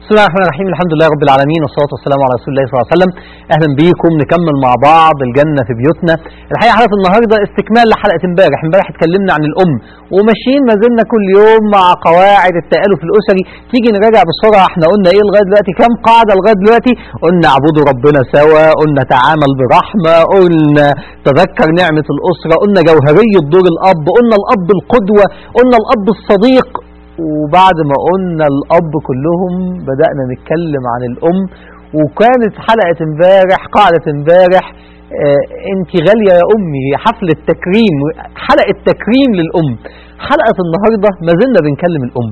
بسم الله الرحمن الرحيم الحمد لله رب العالمين والصلاه والسلام على رسول الله صلى الله عليه وسلم اهلا بيكم نكمل مع بعض الجنه في بيوتنا الحقيقه حلقه النهارده استكمال لحلقه امبارح امبارح اتكلمنا عن الام وماشيين ما زلنا كل يوم مع قواعد التالف الاسري تيجي نراجع بسرعه احنا قلنا ايه لغايه دلوقتي كام قاعده لغايه دلوقتي قلنا اعبدوا ربنا سوا قلنا تعامل برحمه قلنا تذكر نعمه الاسره قلنا جوهريه دور الاب قلنا الاب القدوه قلنا الاب الصديق وبعد ما قلنا الأب كلهم بدأنا نتكلم عن الأم وكانت حلقة امبارح قاعدة امبارح آه انت غالية يا أمي حفل التكريم حلقة تكريم للأم حلقة النهاردة ما زلنا بنكلم الأم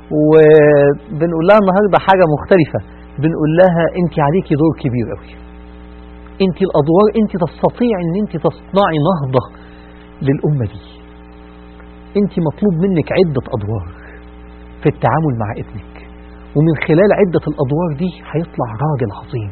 وبنقول لها النهاردة حاجة مختلفة بنقول لها انت عليكي دور كبير قوي انت الأدوار انت تستطيع ان انت تصنعي نهضة للأمة دي انت مطلوب منك عدة أدوار في التعامل مع ابنك ومن خلال عدة الأدوار دي هيطلع راجل عظيم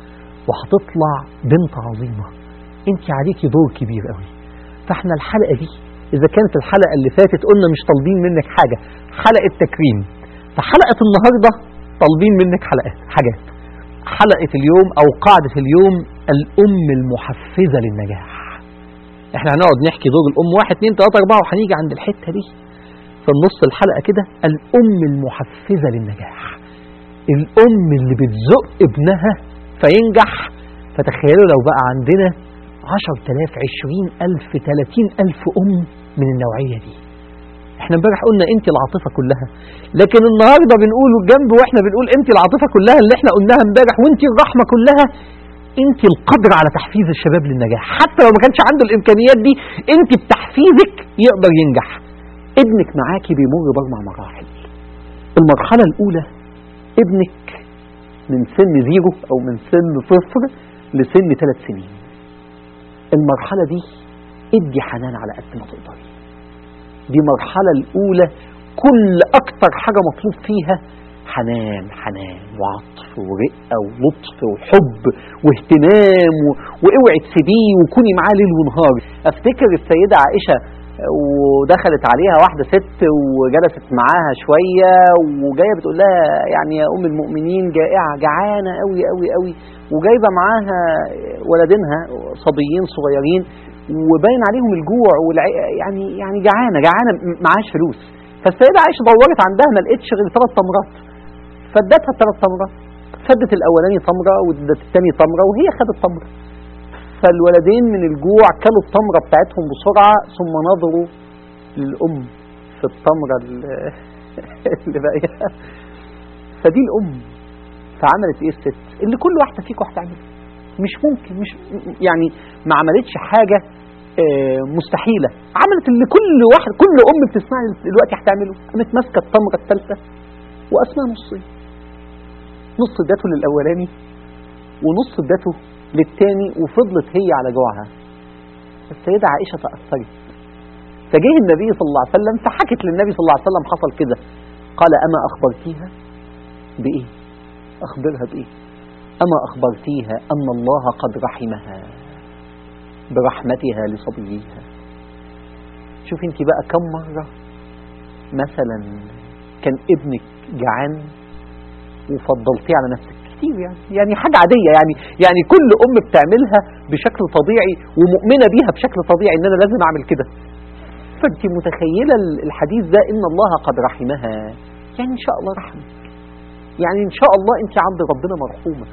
وهتطلع بنت عظيمة انت عليكي دور كبير قوي فاحنا الحلقة دي إذا كانت الحلقة اللي فاتت قلنا مش طالبين منك حاجة حلقة تكريم فحلقة النهاردة طالبين منك حلقات حاجات حلقة اليوم أو قاعدة اليوم الأم المحفزة للنجاح احنا هنقعد نحكي دور الأم واحد اتنين تلاتة أربعة وهنيجي عند الحتة دي في النص الحلقة كده الأم المحفزة للنجاح الأم اللي بتزق ابنها فينجح فتخيلوا لو بقى عندنا عشر تلاف عشرين ألف تلاتين ألف أم من النوعية دي احنا امبارح قلنا انت العاطفة كلها لكن النهاردة بنقول جنب واحنا بنقول انت العاطفة كلها اللي احنا قلناها امبارح وانت الرحمة كلها انت القدر على تحفيز الشباب للنجاح حتى لو ما كانش عنده الامكانيات دي انت بتحفيزك يقدر ينجح ابنك معاكي بيمر باربع مراحل المرحلة الأولى ابنك من سن زيرو أو من سن صفر لسن ثلاث سنين المرحلة دي ادي حنان على قد ما تقدري دي المرحلة الأولى كل أكتر حاجة مطلوب فيها حنان حنان وعطف ورقة ولطف وحب واهتمام و... واوعي تسيبيه وكوني معاه ليل ونهار افتكر السيدة عائشة ودخلت عليها واحدة ست وجلست معاها شوية وجاية بتقول لها يعني يا أم المؤمنين جائعة جعانة قوي قوي قوي وجايبة معاها ولدينها صبيين صغيرين وباين عليهم الجوع والع... يعني يعني جعانة جعانة معاش فلوس فالسيدة عائشة دورت عندها ما لقتش غير ثلاث تمرات فادتها الثلاث تمرات فدت الأولاني تمرة وادت الثاني تمرة وهي خدت تمرة فالولدين من الجوع كلوا التمرة بتاعتهم بسرعة ثم نظروا للأم في التمرة اللي باقية فدي الأم فعملت إيه الست اللي كل واحدة فيكم هتعملها مش ممكن مش يعني ما عملتش حاجة مستحيلة عملت اللي كل واحد كل أم بتسمعني دلوقتي هتعمله قامت ماسكة التمرة الثالثة وقسمها نصين نص ادته للأولاني ونص ادته للتاني وفضلت هي على جوعها السيدة عائشة تأثرت فجه النبي صلى الله عليه وسلم فحكت للنبي صلى الله عليه وسلم حصل كده قال أما أخبرتيها بإيه أخبرها بإيه أما أخبرتيها أن الله قد رحمها برحمتها لصبيها شوف انت بقى كم مرة مثلا كان ابنك جعان وفضلتيه على نفسك كتير يعني يعني حاجة عادية يعني يعني كل أم بتعملها بشكل طبيعي ومؤمنة بيها بشكل طبيعي إن أنا لازم أعمل كده فأنت متخيلة الحديث ده إن الله قد رحمها يعني إن شاء الله رحمك يعني إن شاء الله أنت عند ربنا مرحومة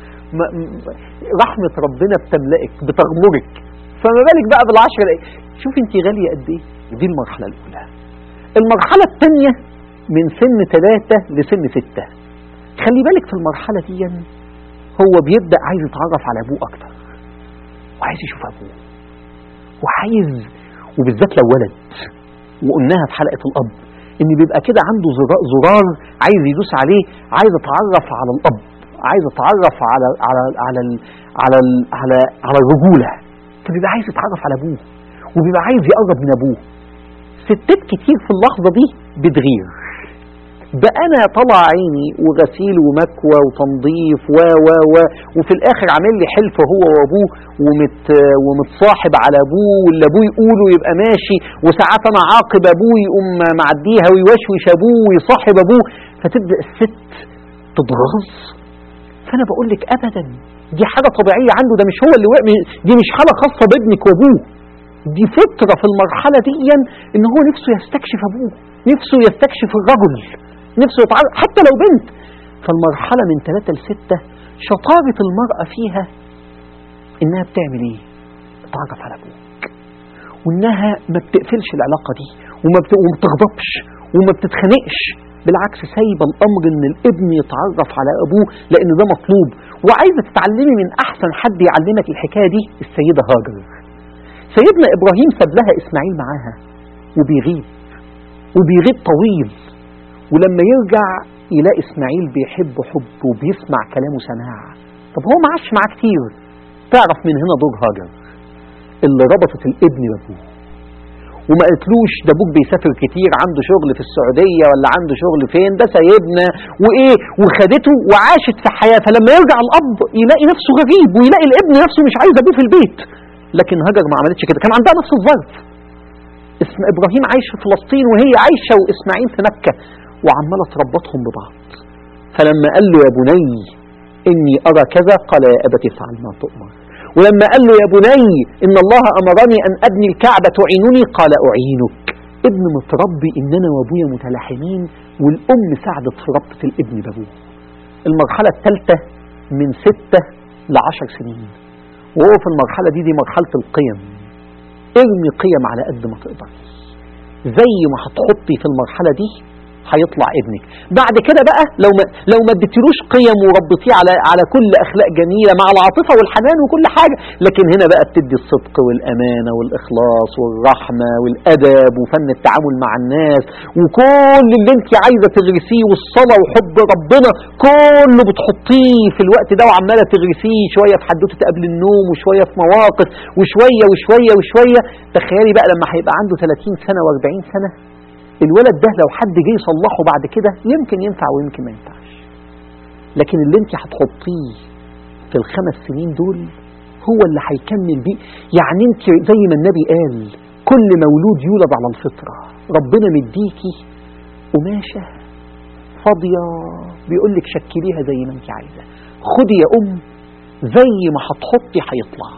رحمة ربنا بتملئك بتغمرك فما بالك بقى بالعشر شوف أنت غالية قد إيه دي المرحلة الأولى المرحلة الثانية من سن ثلاثة لسن ستة خلي بالك في المرحلة دي هو بيبدأ عايز يتعرف على أبوه أكتر وعايز يشوف أبوه وعايز وبالذات لو ولد وقلناها في حلقة الأب إن بيبقى كده عنده زرار عايز يدوس عليه عايز يتعرف على الأب عايز يتعرف على على على ال على ال على على الرجولة فبيبقى عايز يتعرف على أبوه وبيبقى عايز يقرب من أبوه ستات كتير في اللحظة دي بتغير بقى انا طلع عيني وغسيل ومكوى وتنظيف و و و وفي الاخر عامل لي حلف هو وابوه ومت ومتصاحب على ابوه واللي ابوه يقوله يبقى ماشي وساعات انا عاقب ابوه يقوم معديها ويوشوش ابوه ويصاحب ابوه فتبدا الست تتغاظ فانا بقول لك ابدا دي حاجه طبيعيه عنده ده مش هو اللي وقع دي مش حاله خاصه بابنك وابوه دي فطره في المرحله دي ان هو نفسه يستكشف ابوه نفسه يستكشف الرجل نفسه يتعرف حتى لو بنت فالمرحله من ثلاثة لستة شطاره المراه فيها انها بتعمل ايه بتتعرف على ابوك وانها ما بتقفلش العلاقه دي وما بت- وما بتغضبش وما بتتخانقش بالعكس سايبه الامر ان الابن يتعرف على ابوه لان ده مطلوب وعايزه تتعلمي من احسن حد يعلمك الحكايه دي السيده هاجر سيدنا ابراهيم ساب لها اسماعيل معاها وبيغيب وبيغيب طويل ولما يرجع يلاقي اسماعيل بيحبه حب وبيسمع كلامه سماع طب هو ما عاش معاه كتير تعرف من هنا دور هاجر اللي ربطت الابن بابوه وما قالتلوش ده ابوك بيسافر كتير عنده شغل في السعوديه ولا عنده شغل فين ده سايبنا وايه وخدته وعاشت في حياه فلما يرجع الاب يلاقي نفسه غريب ويلاقي الابن نفسه مش عايز ابوه في البيت لكن هاجر ما عملتش كده كان عندها نفس الظرف اسم ابراهيم عايش في فلسطين وهي عايشه واسماعيل في مكه وعماله تربطهم ببعض فلما قال له يا بني اني ارى كذا قال يا ابت افعل ما تؤمر ولما قال له يا بني ان الله امرني ان ابني الكعبه تعينني قال اعينك ابن متربي ان انا وابويا متلاحمين والام ساعدت في ربطه الابن بابوه المرحله الثالثه من ستة لعشر سنين وهو في المرحله دي دي مرحله القيم ارمي قيم على قد ما تقدر زي ما هتحطي في المرحله دي هيطلع ابنك بعد كده بقى لو ما لو ما اديتلوش قيم وربطيه على على كل اخلاق جميله مع العاطفه والحنان وكل حاجه لكن هنا بقى بتدي الصدق والامانه والاخلاص والرحمه والادب وفن التعامل مع الناس وكل اللي انت عايزه تغرسيه والصلاه وحب ربنا كله بتحطيه في الوقت ده وعماله تغرسيه شويه في حدوته قبل النوم وشويه في مواقف وشويه وشويه وشويه تخيلي بقى لما هيبقى عنده 30 سنه و40 سنه الولد ده لو حد جه يصلحه بعد كده يمكن ينفع ويمكن ما ينفعش لكن اللي انت هتحطيه في الخمس سنين دول هو اللي هيكمل بيه يعني انت زي ما النبي قال كل مولود يولد على الفطرة ربنا مديكي قماشة فاضية بيقول لك شكليها زي ما انت عايزة خدي يا أم زي ما هتحطي هيطلع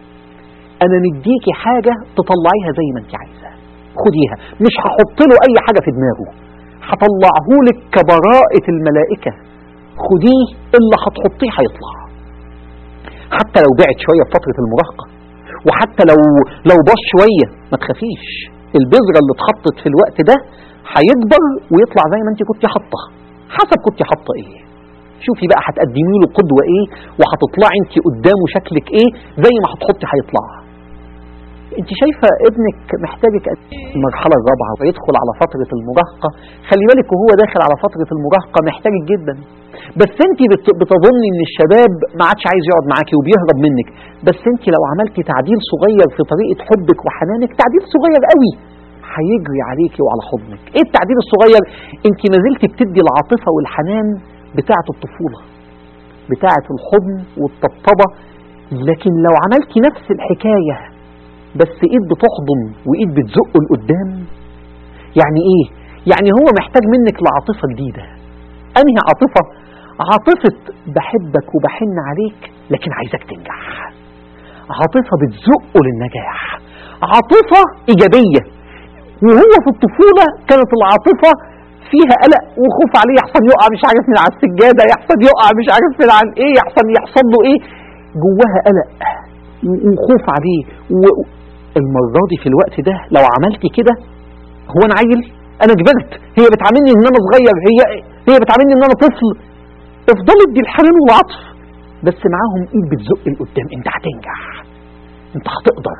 أنا مديكي حاجة تطلعيها زي ما انت عايزة خديها مش هحط له اي حاجه في دماغه هطلعه لك كبراءه الملائكه خديه اللي هتحطيه هيطلع حتى لو بعد شويه في فتره المراهقه وحتى لو لو باص شويه ما تخافيش البذره اللي اتحطت في الوقت ده هيكبر ويطلع زي ما انت كنت حاطه حسب كنت حاطه ايه شوفي بقى هتقدمي له قدوه ايه وهتطلعي انت قدامه شكلك ايه زي ما هتحطي هيطلع انت شايفه ابنك محتاجك قد إيه؟ المرحله الرابعه ويدخل على فتره المراهقه خلي بالك وهو داخل على فتره المراهقه محتاجك جدا بس انت بت- بتظني ان الشباب ما عادش عايز يقعد معاكي وبيهرب منك بس انت لو عملتي تعديل صغير في طريقه حبك وحنانك تعديل صغير قوي هيجري عليكي وعلى حضنك ايه التعديل الصغير انت ما زلتي بتدي العاطفه والحنان بتاعه الطفوله بتاعه الحضن والطبطبه لكن لو عملتي نفس الحكايه بس ايد بتحضن وايد بتزقه لقدام يعني ايه يعني هو محتاج منك لعاطفه جديده انهي عاطفه عاطفه بحبك وبحن عليك لكن عايزك تنجح عاطفه بتزقه للنجاح عاطفه ايجابيه وهو في الطفوله كانت العاطفه فيها قلق وخوف عليه يحصل يقع مش عارف من على السجاده يحصل يقع مش عارف من عن ايه يحصل يحصل له ايه جواها قلق و- وخوف عليه و- المرة دي في الوقت ده لو عملتي كده هو انا عيل انا كبرت هي بتعاملني ان انا صغير هي هي بتعاملني ان انا طفل افضلي ادي الحنان والعطف بس معاهم ايد بتزق لقدام انت هتنجح انت هتقدر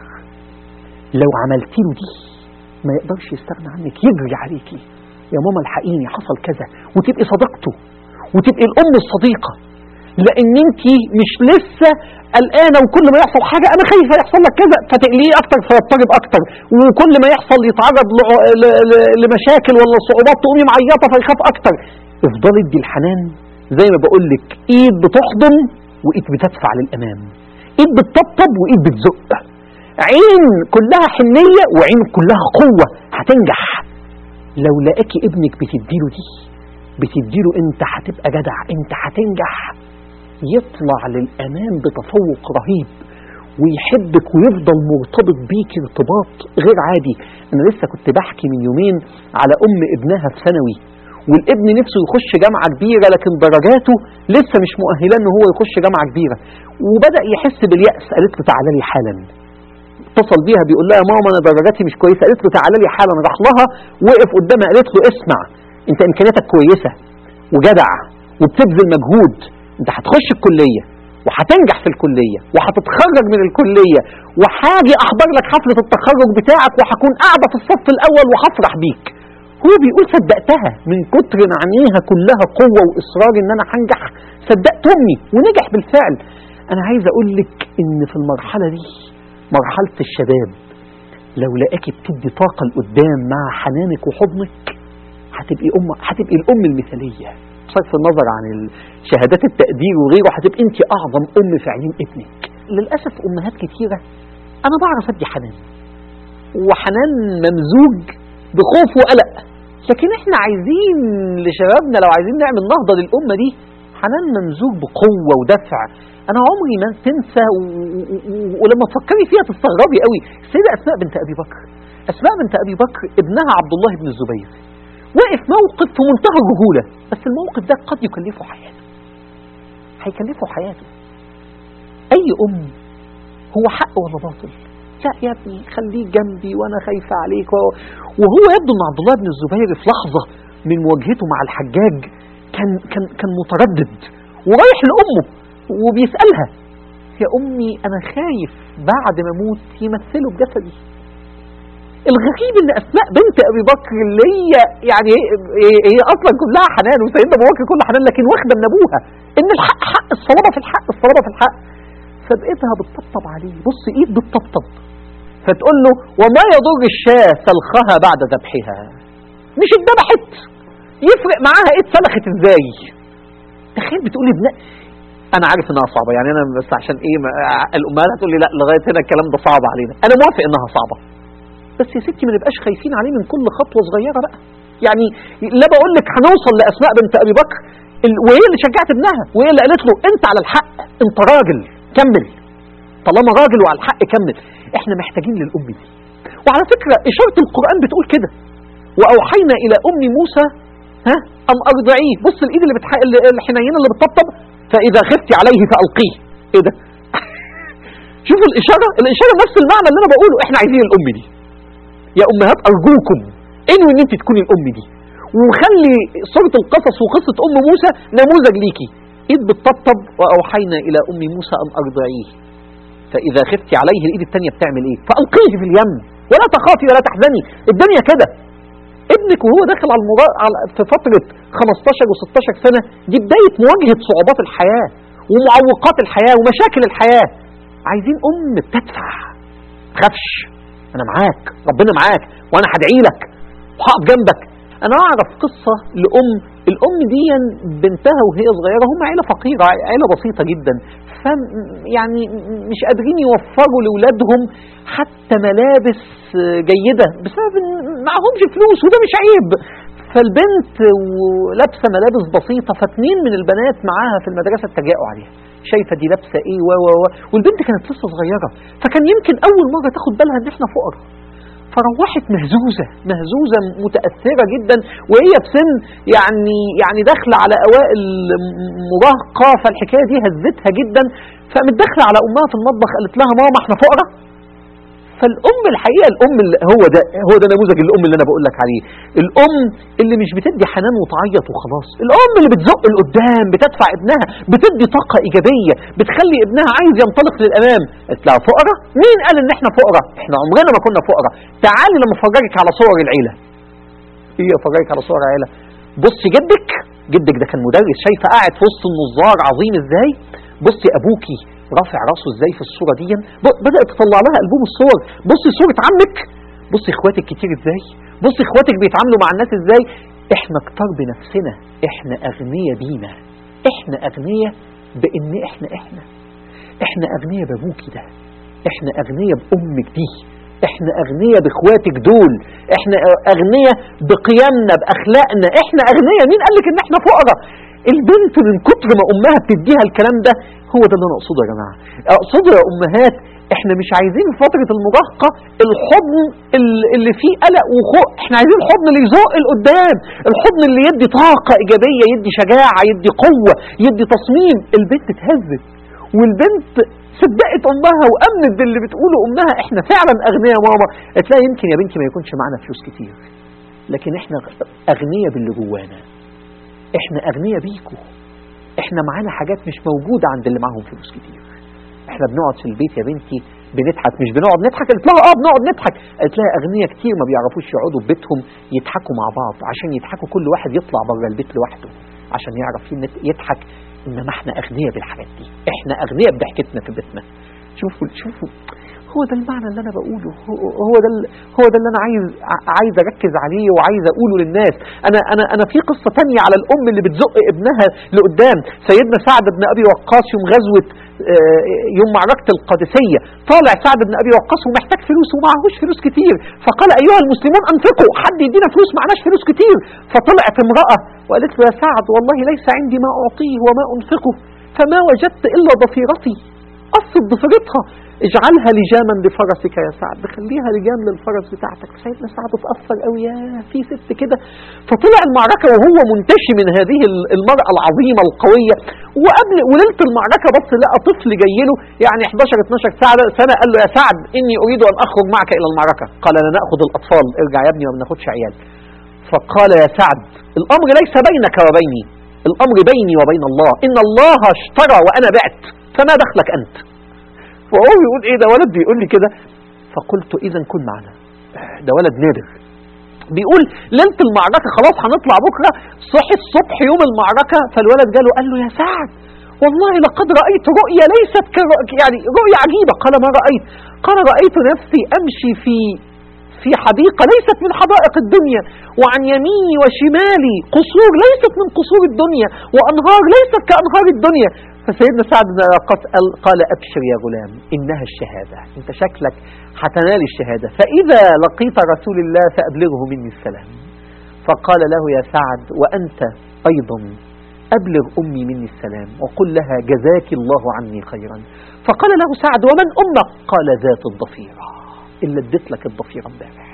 لو عملتي له دي ما يقدرش يستغنى عنك يجري عليكي يا ماما الحقيني حصل كذا وتبقي صديقته وتبقي الام الصديقه لان انت مش لسه قلقانه وكل ما يحصل حاجه انا خايفه يحصل لك كذا فتقليه اكتر فيضطرب اكتر وكل ما يحصل يتعرض لع- ل- ل- لمشاكل ولا صعوبات تقومي معيطه فيخاف اكتر افضلي ادي الحنان زي ما بقول لك ايد بتحضن وايد بتدفع للامام ايد بتطبطب وايد بتزق عين كلها حنيه وعين كلها قوه هتنجح لو لقاكي ابنك بتديله دي بتديله انت هتبقى جدع انت هتنجح يطلع للامام بتفوق رهيب ويحبك ويفضل مرتبط بيك ارتباط غير عادي انا لسه كنت بحكي من يومين على ام ابنها في ثانوي والابن نفسه يخش جامعة كبيرة لكن درجاته لسه مش مؤهلة ان هو يخش جامعة كبيرة وبدأ يحس باليأس قالت له تعالى لي حالا اتصل بيها بيقول لها يا ماما انا درجاتي مش كويسة قالت له تعالى لي حالا راح لها وقف قدامها قالت له اسمع انت امكانياتك كويسة وجدع وبتبذل مجهود انت هتخش الكلية وهتنجح في الكلية وهتتخرج من الكلية وهاجي احضر لك حفلة التخرج بتاعك وهكون قاعدة في الصف الاول وهفرح بيك هو بيقول صدقتها من كتر ما عينيها كلها قوة واصرار ان انا هنجح صدقت امي ونجح بالفعل انا عايز اقول لك ان في المرحلة دي مرحلة الشباب لو لقاكي بتدي طاقة لقدام مع حنانك وحضنك هتبقي ام هتبقي الام المثاليه بصرف النظر عن شهادات التقدير وغيره هتبقي انت اعظم ام في عينين ابنك للاسف امهات كتيره انا بعرف ادي حنان وحنان ممزوج بخوف وقلق لكن احنا عايزين لشبابنا لو عايزين نعمل نهضه للامه دي حنان ممزوج بقوه ودفع انا عمري ما تنسى و... و... ولما تفكري فيها تستغربي قوي السيده اسماء بنت ابي بكر اسماء بنت ابي بكر ابنها عبد الله بن الزبير وقف موقف في منتهى الرجولة بس الموقف ده قد يكلفه حياته هيكلفه حياته أي أم هو حق ولا باطل لا يا ابني خليك جنبي وأنا خايفة عليك وهو يبدو أن عبد الله بن الزبير في لحظة من مواجهته مع الحجاج كان كان كان متردد ورايح لأمه وبيسألها يا أمي أنا خايف بعد ما أموت يمثلوا بجسدي الغريب ان اسماء بنت ابي بكر اللي هي يعني هي اصلا كلها حنان وسيدنا ابو بكر كله حنان لكن واخده من ابوها ان الحق حق الصلابه في الحق الصلابه في الحق فبقيتها بتطبطب عليه بص ايد بتطبطب فتقول له وما يضر الشاة سلخها بعد ذبحها مش اتذبحت يفرق معاها ايه اتسلخت ازاي تخيل بتقول ابن انا عارف انها صعبه يعني انا بس عشان ايه الامهات هتقول لي لا لغايه هنا الكلام ده صعب علينا انا موافق انها صعبه بس يا ستي ما نبقاش خايفين عليه من كل خطوه صغيره بقى يعني لا بقول لك هنوصل لاسماء بنت ابي بكر وهي اللي شجعت ابنها وهي اللي قالت له انت على الحق انت راجل كمل طالما راجل وعلى الحق كمل احنا محتاجين للام دي وعلى فكره اشاره القران بتقول كده واوحينا الى ام موسى ها ان ارضعيه بص الايد اللي بتح... الحنينه اللي بتطبطب فاذا خفتي عليه فالقيه ايه ده شوفوا الاشاره الاشاره نفس المعنى اللي انا بقوله احنا عايزين الام دي يا امهات ارجوكم انوي ان انت تكوني الام دي وخلي سوره القصص وقصه ام موسى نموذج ليكي ايد بتطبطب واوحينا الى ام موسى ان ارضعيه فاذا خفتي عليه الايد الثانيه بتعمل ايه فالقيه في اليم ولا تخافي ولا تحزني الدنيا كده ابنك وهو داخل على, المرا... على في فتره 15 و16 سنه دي بدايه مواجهه صعوبات الحياه ومعوقات الحياه ومشاكل الحياه عايزين ام بتدفع تخافش انا معاك ربنا معاك وانا هدعي لك وهقف جنبك انا اعرف قصة لام الام دي بنتها وهي صغيرة هم عيلة فقيرة عيلة بسيطة جدا ف يعني مش قادرين يوفروا لاولادهم حتى ملابس جيدة بسبب ان معهمش فلوس وده مش عيب فالبنت لابسة ملابس بسيطة فاتنين من البنات معاها في المدرسة اتجاؤوا عليها شايفه دي لابسه ايه و و والبنت كانت لسه صغيره فكان يمكن اول مره تاخد بالها ان احنا فقراء فروحت مهزوزه مهزوزه متاثره جدا وهي في سن يعني يعني داخله على اوائل مراهقه فالحكايه دي هزتها جدا فقامت داخله على امها في المطبخ قالت لها ماما احنا فقراء فالام الحقيقه الام اللي هو ده هو ده نموذج الام اللي انا بقول لك عليه الام اللي مش بتدي حنان وتعيط وخلاص الام اللي بتزق لقدام بتدفع ابنها بتدي طاقه ايجابيه بتخلي ابنها عايز ينطلق للامام قالت لها فقراء مين قال ان احنا فقراء احنا عمرنا ما كنا فقراء تعالي لما افرجك على صور العيله ايه افرجك على صور العيله بصي جدك جدك ده كان مدرس شايفه قاعد في وسط النظار عظيم ازاي بصي ابوكي رافع راسه ازاي في الصوره دي بدات تطلع لها البوم الصور بصي صوره عمك بصي اخواتك كتير ازاي بصي اخواتك بيتعاملوا مع الناس ازاي احنا كتار بنفسنا احنا اغنياء بينا احنا اغنياء بان احنا احنا احنا اغنياء بابوكي ده احنا اغنياء بامك دي احنا اغنياء باخواتك دول احنا اغنياء بقيمنا باخلاقنا احنا اغنياء مين قال لك ان احنا فقراء البنت من كتر ما امها بتديها الكلام ده هو ده اللي انا اقصده يا جماعه اقصده يا امهات احنا مش عايزين في فتره المراهقه الحضن ال- اللي فيه قلق وخوف احنا عايزين الحضن اللي يزق لقدام الحضن اللي يدي طاقه ايجابيه يدي شجاعه يدي قوه يدي تصميم البنت اتهزت والبنت صدقت امها وامنت باللي بتقوله امها احنا فعلا اغنياء يا ماما تلاقي يمكن يا بنتي ما يكونش معانا فلوس كتير لكن احنا اغنياء باللي جوانا احنا اغنياء بيكو احنا معانا حاجات مش موجوده عند اللي معاهم فلوس كتير احنا بنقعد في البيت يا بنتي بنضحك مش بنقعد نضحك قلت لها اه بنقعد نضحك قالت لها اغنياء كتير ما بيعرفوش يقعدوا في بيتهم يضحكوا مع بعض عشان يضحكوا كل واحد يطلع بره البيت لوحده عشان يعرف ينت- يضحك انما احنا اغنياء بالحاجات دي احنا اغنياء بضحكتنا في بيتنا شوفوا شوفوا هو ده المعنى اللي انا بقوله هو هو ده ال- هو ده اللي انا عايز ع- عايز اركز عليه وعايز اقوله للناس انا انا انا في قصه تانية على الام اللي بتزق ابنها لقدام سيدنا سعد بن ابي وقاص يوم غزوه آه، يوم معركه القادسيه طالع سعد بن ابي وقاص ومحتاج فلوس ومعهوش فلوس كتير فقال ايها المسلمون انفقوا حد يدينا فلوس معناش فلوس كتير فطلعت امراه وقالت له يا سعد والله ليس عندي ما اعطيه وما انفقه فما وجدت الا ضفيرتي قصت ضفيرتها اجعلها لجاما لفرسك يا سعد خليها لجام للفرس بتاعتك سيدنا سعد اتأثر قوي يا في ست كده فطلع المعركة وهو منتشي من هذه ال- المرأة العظيمة القوية وقبل وليلة المعركة بص لقى طفل جاي له يعني 11 12 سنة سنة قال له يا سعد إني أريد أن أخرج معك إلى المعركة قال لا نأخذ الأطفال ارجع يا ابني ما بناخدش عيال فقال يا سعد الأمر ليس بينك وبيني الأمر بيني وبين الله إن الله اشترى وأنا بعت فما دخلك أنت فهو بيقول ايه ده ولد بيقول لي كده فقلت اذا كن معنا ده ولد نادر بيقول ليله المعركه خلاص هنطلع بكره صحي الصبح يوم المعركه فالولد جاله قال له يا سعد والله لقد رايت رؤيا ليست كر- يعني رؤيا عجيبه قال ما رايت قال رايت نفسي امشي في في حديقة ليست من حدائق الدنيا وعن يميني وشمالي قصور ليست من قصور الدنيا وأنهار ليست كأنهار الدنيا فسيدنا سعد بن وقاص قال, قال أبشر يا غلام إنها الشهادة أنت شكلك هتنال الشهادة فإذا لقيت رسول الله فأبلغه مني السلام فقال له يا سعد وأنت أيضا أبلغ أمي مني السلام وقل لها جزاك الله عني خيرا فقال له سعد ومن أمك قال ذات الضفيرة اللي اديت لك الضفيرة امبارح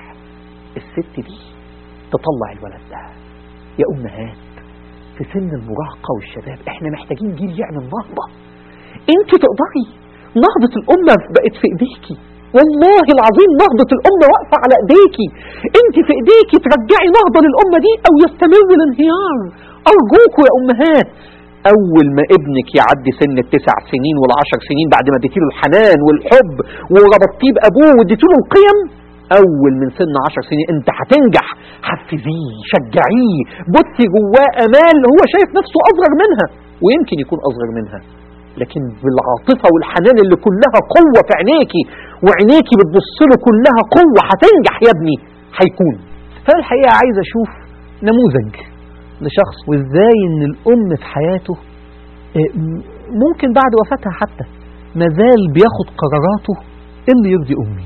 الست دي تطلع الولد ده يا أمهات في سن المراهقة والشباب احنا محتاجين جيل يعمل نهضة انت تقدري نهضة الأمة بقت في ايديكي والله العظيم نهضة الأمة واقفة على ايديكي انت في ايديكي ترجعي نهضة للأمة دي او يستمر الانهيار ارجوكوا يا امهات اول ما ابنك يعدي سن التسع سنين والعشر سنين بعد ما اديتيله الحنان والحب وربطتيه بابوه واديتيله القيم اول من سن عشر سنين انت هتنجح حفزيه شجعيه بصي جواه امال هو شايف نفسه اصغر منها ويمكن يكون اصغر منها لكن بالعاطفة والحنان اللي كلها قوة في عينيكي وعينيكي بتبص له كلها قوة هتنجح يا ابني هيكون فأنا الحقيقة عايز أشوف نموذج لشخص وإزاي إن الأم في حياته آه، م- ممكن بعد وفاتها حتى مازال بياخد قراراته إيه اللي يرضي أمي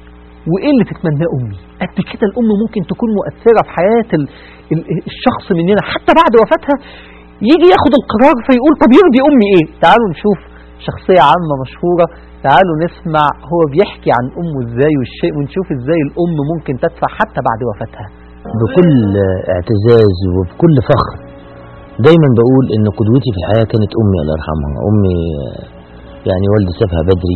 وايه اللي تتمناه امي قد كده الام ممكن تكون مؤثره في حياه ال- ال- الشخص مننا حتى بعد وفاتها يجي ياخد القرار فيقول طب يرضي امي ايه تعالوا نشوف شخصيه عامه مشهوره تعالوا نسمع هو بيحكي عن امه ازاي والشيء ونشوف ازاي الام ممكن تدفع حتى بعد وفاتها بكل اعتزاز وبكل فخر دايما بقول ان قدوتي في الحياه كانت امي الله يرحمها امي آه، يعني والدي سابها بدري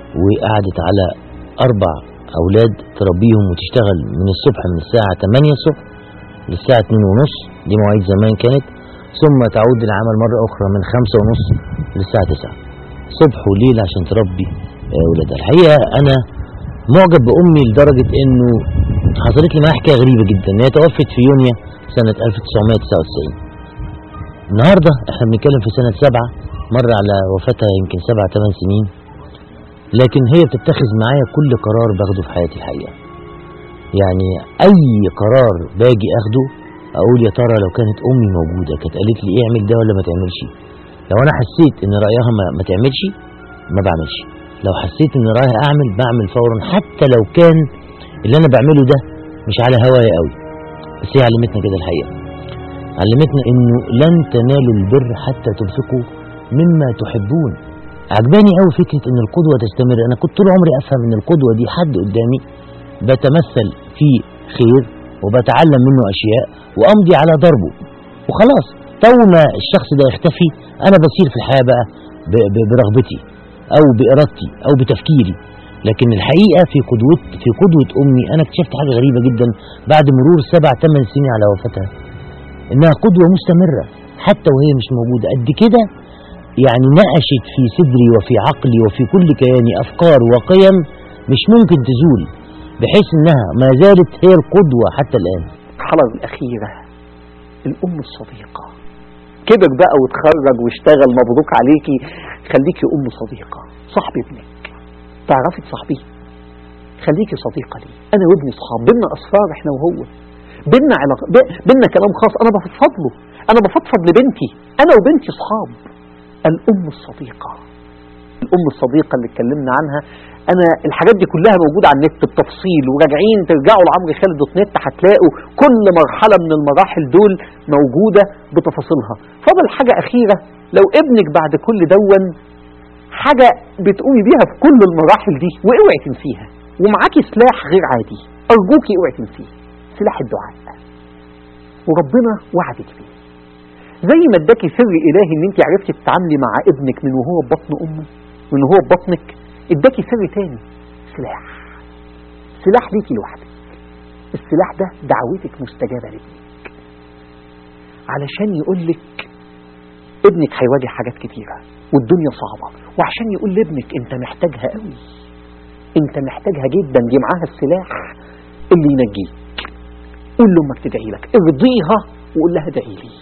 وقعدت على اربع اولاد تربيهم وتشتغل من الصبح من الساعه 8 الصبح للساعه 2 ونص دي مواعيد زمان كانت ثم تعود للعمل مره اخرى من 5 ونص للساعه 9 صبح وليل عشان تربي آه، ولادها الحقيقه انا معجب بامي لدرجه انه حصلت لي معاها حكايه غريبه جدا هي توفت في يونيو سنه 1999 النهارده احنا بنتكلم في سنه سبعة مر على وفاتها يمكن سبع ثمان سنين لكن هي بتتخذ معايا كل قرار باخده في حياتي الحقيقه يعني اي قرار باجي اخده اقول يا ترى لو كانت امي موجوده كانت قالت لي اعمل ده ولا ما تعملش لو انا حسيت ان رايها ما, ما تعملش ما بعملش لو حسيت ان رايح اعمل بعمل فورا حتى لو كان اللي انا بعمله ده مش على هوايا قوي بس هي علمتنا كده الحقيقه علمتنا انه لن تنالوا البر حتى تنفقوا مما تحبون عجباني قوي فكره ان القدوه تستمر انا كنت طول عمري افهم ان القدوه دي حد قدامي بتمثل في خير وبتعلم منه اشياء وامضي على ضربه وخلاص تو ما الشخص ده يختفي انا بسير في الحياه بقى ب- ب- برغبتي او بارادتي او بتفكيري لكن الحقيقه في قدوه في قدوه امي انا اكتشفت حاجه غريبه جدا بعد مرور سبع ثمان سنين على وفاتها انها قدوه مستمره حتى وهي مش موجوده قد كده يعني نقشت في صدري وفي عقلي وفي كل كياني افكار وقيم مش ممكن تزول بحيث انها ما زالت هي القدوه حتى الان المرحلة الأخيرة الأم الصديقة كبر بقى وتخرج واشتغل مبروك عليكي خليكي أم صديقة صاحبي ابنك تعرفي تصاحبيه خليكي صديقة لي أنا وابني صحاب بينا أسرار إحنا وهو بينا علاقة ب- بينا كلام خاص أنا بفضفض له أنا بفضفض لبنتي أنا وبنتي صحاب الأم الصديقة الأم الصديقة اللي اتكلمنا عنها أنا الحاجات دي كلها موجودة على النت بتفصيل وراجعين ترجعوا لعمرو خالد دوت نت هتلاقوا كل مرحلة من المراحل دول موجودة بتفاصيلها فاضل حاجة أخيرة لو ابنك بعد كل دون حاجة بتقومي بيها في كل المراحل دي واوعي تنسيها ومعاكي سلاح غير عادي أرجوكي اوعي تنسيه سلاح الدعاء وربنا وعدك بيه زي ما اداكي سر الهي ان انت عرفتي تتعاملي مع ابنك من وهو في بطن امه من وهو في بطنك اداكي سر تاني سلاح سلاح ليكي لوحدك السلاح ده دعوتك مستجابه لابنك علشان يقولك ابنك هيواجه حاجات كتيره والدنيا صعبه وعشان يقول لابنك انت محتاجها قوي انت محتاجها جدا دي معاها السلاح اللي ينجيك قول لامك تدعي لك ارضيها وقول لها ادعي لي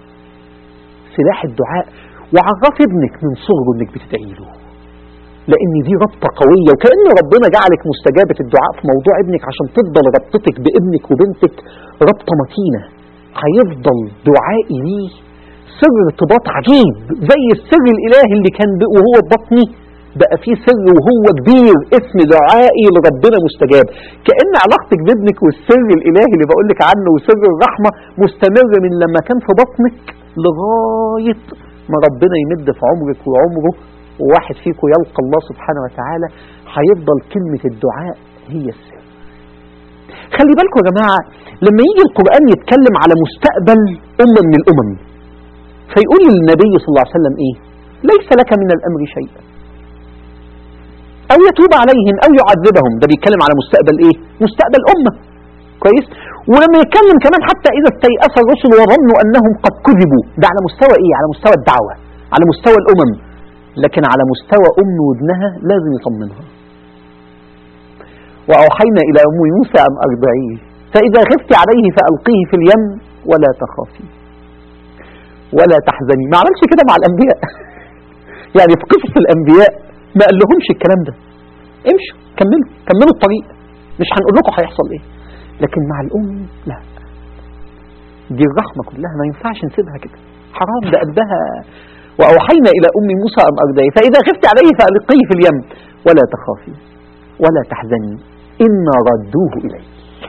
سلاح الدعاء وعرف ابنك من صغره انك بتدعي له لان دي ربطه قويه وكان ربنا جعلك مستجابه الدعاء في موضوع ابنك عشان تفضل ربطتك بابنك وبنتك ربطه متينه هيفضل دعائي ليه سر ارتباط عجيب زي السر الالهي اللي كان ب- وهو في بطني بقى فيه سر وهو كبير اسم دعائي لربنا مستجاب كأن علاقتك بابنك والسر الإلهي اللي بقول لك عنه وسر الرحمة مستمر من لما كان في بطنك لغاية ما ربنا يمد في عمرك وعمره وواحد فيكم يلقى الله سبحانه وتعالى هيفضل كلمة الدعاء هي السر خلي بالكم يا جماعة لما يجي القرآن يتكلم على مستقبل أمة من الأمم فيقول للنبي صلى الله عليه وسلم إيه ليس لك من الأمر شيء أو يتوب عليهم أو يعذبهم ده بيتكلم على مستقبل إيه مستقبل أمة كويس ولما يتكلم كمان حتى إذا استيأس الرسل وظنوا أنهم قد كذبوا ده على مستوى إيه على مستوى الدعوة على مستوى الأمم لكن على مستوى أم وابنها لازم يطمنها وأوحينا إلى أم موسى أن أرضعيه فإذا خفت عليه فألقيه في اليم ولا تخافي ولا تحزني ما عملش كده مع الأنبياء يعني في قصص الأنبياء ما قال لهمش الكلام ده امشوا كملوا كملوا الطريق مش هنقول لكم هيحصل ايه لكن مع الأم لا دي الرحمة كلها ما ينفعش نسيبها كده حرام ده قلبها وأوحينا إلى أم موسى أن أرضعيه فإذا خفت عليه فألقيه في اليم ولا تخافي ولا تحزني إنا ردوه إليه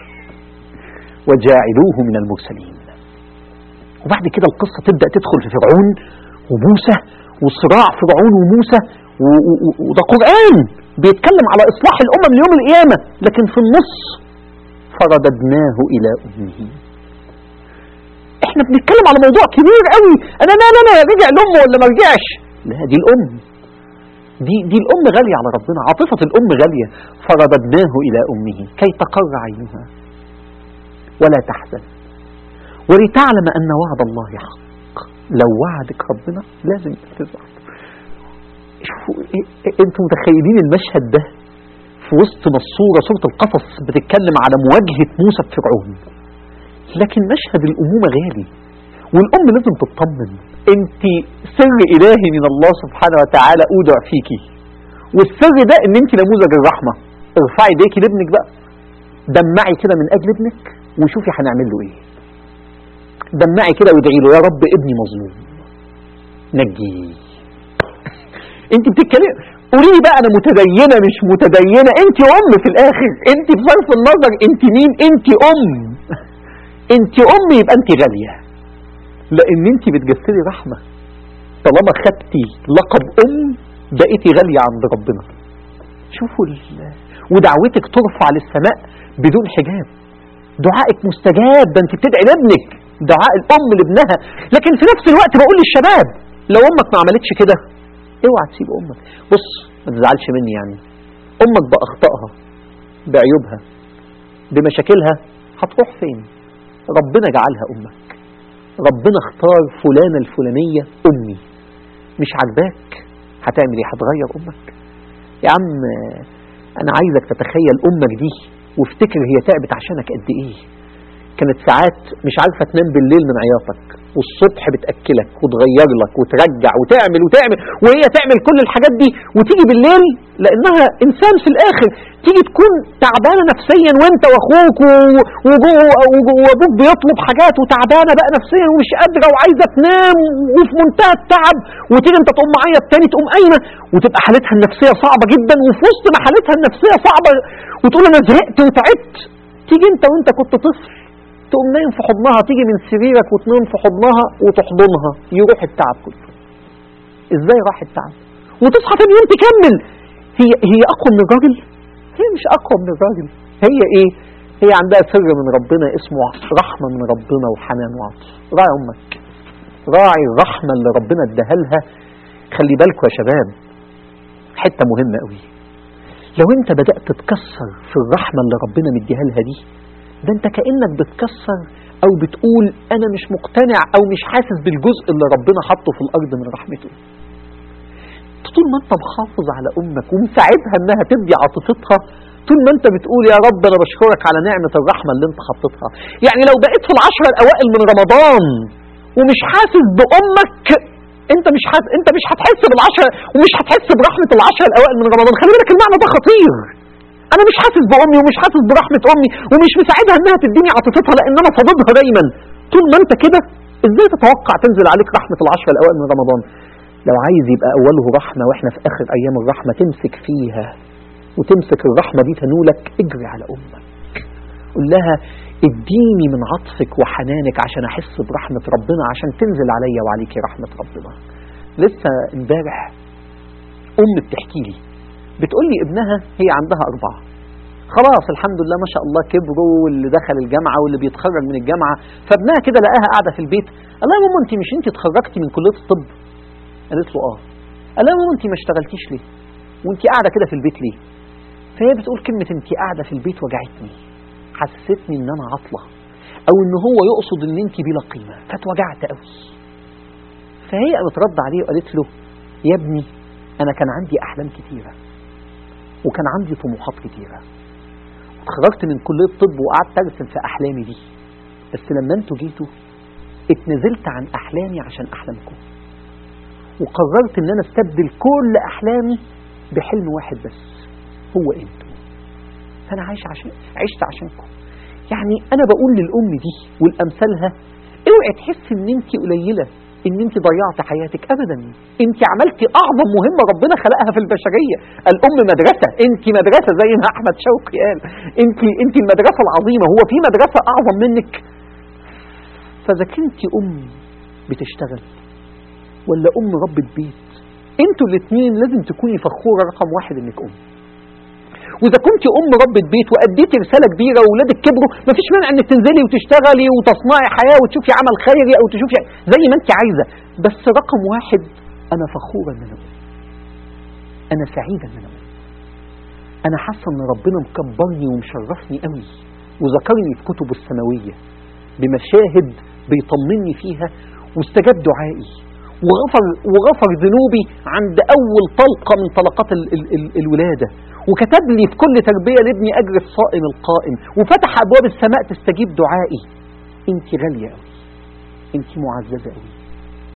وجاعلوه من المرسلين وبعد كده القصة تبدأ تدخل في فرعون وموسى وصراع فرعون وموسى و- و- و- وده قرآن بيتكلم على إصلاح الأمم ليوم القيامة لكن في النص فرددناه إلى أمه احنا بنتكلم على موضوع كبير قوي انا لا لا لا رجع لامه ولا ما رجعش لا دي الام دي دي الام غاليه على ربنا عاطفه الام غاليه فرددناه الى امه كي تقر عينها ولا تحزن ولتعلم ان وعد الله حق لو وعدك ربنا لازم تزعل شوفوا إيه- إيه- انتوا متخيلين المشهد ده في وسط ما الصوره سوره القصص بتتكلم على مواجهه موسى بفرعون لكن مشهد الأمومة غالي والأم لازم تطمن أنت سر إلهي من الله سبحانه وتعالى أودع فيكي والسر ده أن أنت نموذج الرحمة ارفعي ايديكي لابنك بقى دمعي كده من أجل ابنك وشوفي هنعمل له إيه دمعي كده وادعي له يا رب ابني مظلوم نجيه انت بتتكلم قولي لي بقى انا متدينه مش متدينه انت ام في الاخر انت بصرف النظر انت مين انت ام انت ام يبقى انت غاليه لان انت بتجسدي رحمه طالما خدتي لقب ام بقيتي غاليه عند ربنا شوفوا ال... ودعوتك ترفع للسماء بدون حجاب دعائك مستجاب ده انت بتدعي لابنك دعاء الام لابنها لكن في نفس الوقت بقول للشباب لو امك ما عملتش كده اوعى تسيب امك بص ما تزعلش مني يعني امك باخطائها بعيوبها بمشاكلها هتروح فين ربنا جعلها امك ربنا اختار فلانه الفلانيه امي مش عاجباك هتعمل ايه هتغير امك يا عم انا عايزك تتخيل امك دي وافتكر هي تعبت عشانك قد ايه كانت ساعات مش عارفه تنام بالليل من عياطك والصبح بتاكلك وتغير لك وترجع وتعمل وتعمل وهي تعمل كل الحاجات دي وتيجي بالليل لانها انسان في الاخر تيجي تكون تعبانه نفسيا وانت واخوك و- وجو- وجو- وابوك بيطلب حاجات وتعبانه بقى نفسيا ومش قادره وعايزه تنام وفي منتهى التعب وتيجي انت تقوم معيط تاني تقوم قايمه وتبقى حالتها النفسيه صعبه جدا وفي وسط ما حالتها النفسيه صعبه وتقول انا زهقت وتعبت تيجي انت وانت كنت طفل تقوم نايم في حضنها تيجي من سريرك وتنام في حضنها وتحضنها يروح التعب كله ازاي راح التعب وتصحى تاني يوم تكمل هي هي اقوى من الراجل هي مش اقوى من الراجل هي ايه هي عندها سر من ربنا اسمه رحمه من ربنا وحنان وعطف راعي امك راعي الرحمه اللي ربنا اداها لها خلي بالكوا يا شباب حته مهمه قوي لو انت بدات تتكسر في الرحمه اللي ربنا مديها لها دي ده انت كانك بتكسر او بتقول انا مش مقتنع او مش حاسس بالجزء اللي ربنا حطه في الارض من رحمته طول ما انت محافظ على امك ومساعدها انها تدي عاطفتها طول ما انت بتقول يا رب انا بشكرك على نعمه الرحمه اللي انت حطيتها يعني لو بقيت في العشره الاوائل من رمضان ومش حاسس بامك انت مش حاس... انت مش هتحس بالعشره ومش هتحس برحمه العشره الاوائل من رمضان خلي بالك المعنى ده خطير انا مش حاسس بامي ومش حاسس برحمه امي ومش مساعدها انها تديني عاطفتها لان انا صاددها دايما طول ما انت كده ازاي تتوقع تنزل عليك رحمه العشره الاوائل من رمضان لو عايز يبقى اوله رحمه واحنا في اخر ايام الرحمه تمسك فيها وتمسك الرحمه دي تنولك اجري على امك قول لها اديني من عطفك وحنانك عشان احس برحمه ربنا عشان تنزل عليا وعليكي رحمه ربنا لسه امبارح ام بتحكي لي بتقول لي ابنها هي عندها أربعة خلاص الحمد لله ما شاء الله كبروا واللي دخل الجامعة واللي بيتخرج من الجامعة فابنها كده لقاها قاعدة في البيت قال لها يا ماما انت مش انت اتخرجتي من كلية الطب قالت له اه قال لها يا ماما انت ما اشتغلتيش ليه وانت قاعدة كده في البيت ليه فهي بتقول كلمة انت قاعدة في البيت وجعتني حسستني ان انا عطلة او ان هو يقصد ان انت بلا قيمة فاتوجعت قوي فهي قامت رد عليه وقالت له يا ابني انا كان عندي احلام كتيره وكان عندي طموحات كتيرة اتخرجت من كلية طب وقعدت ارسم في احلامي دي بس لما انتوا جيتوا اتنزلت عن احلامي عشان احلامكم وقررت ان انا استبدل كل احلامي بحلم واحد بس هو انتوا فانا عايش عشان عشت عشانكم يعني انا بقول للام دي والامثالها اوعي تحس ان انت قليله ان انت ضيعت حياتك ابدا انت عملتي اعظم مهمه ربنا خلقها في البشريه الام مدرسه انت مدرسه زي ما احمد شوقي قال انت انت المدرسه العظيمه هو في مدرسه اعظم منك فاذا كنت ام بتشتغل ولا ام ربة بيت انتوا الاثنين لازم تكوني فخوره رقم واحد انك ام واذا كنت ام ربة بيت واديتي رساله كبيره واولادك كبروا مفيش مانع انك تنزلي وتشتغلي وتصنعي حياه وتشوفي عمل خيري او تشوفي زي ما انت عايزه بس رقم واحد انا فخوره ان انا ام انا سعيده ان انا ام انا حاسه ان ربنا مكبرني ومشرفني قوي وذكرني في كتبه السماويه بمشاهد بيطمني فيها واستجاب دعائي وغفر وغفر ذنوبي عند اول طلقه من طلقات ال ال ال الولاده وكتب لي في كل تربيه لابني اجر الصائم القائم وفتح ابواب السماء تستجيب دعائي انت غاليه قوي انت معززه قوي